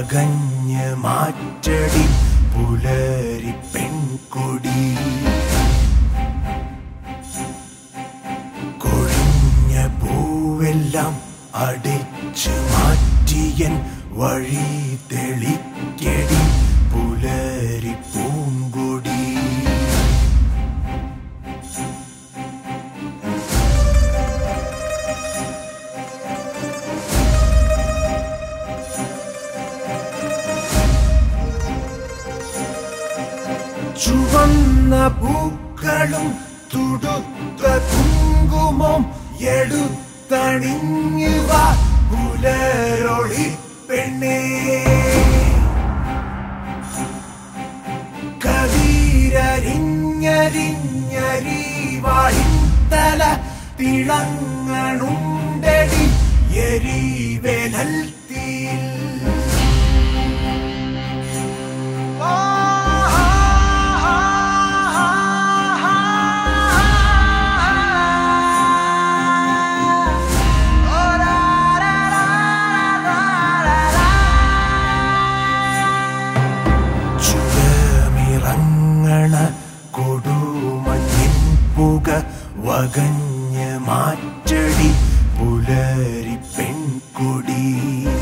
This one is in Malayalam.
വകഞ്ഞ് മാറ്റടി പുലരി പെൺകൊടി കൊഴിഞ്ഞ പൂവെല്ലാം അടിച്ചു മാറ്റിയൻ വഴി തെളിക്കടി പുലരി പൂങ്കൊടി ചുവന്ന പൂക്കളും തുടുത്ത കുങ്കുമം എടുത്തണിഞ്ഞുവ പുലരൊളി പെണ്ണേ കവീരരിഞ്ഞരിവാഴിത്തല തിളങ്ങണുണ്ടടി എരിവേനൽ തീൽ ചുരമിറങ്ങണ കൊടുമഞ്ഞിൻ പുക വകഞ്ഞ് മാറ്റടി പുലരി പെൺകൊടി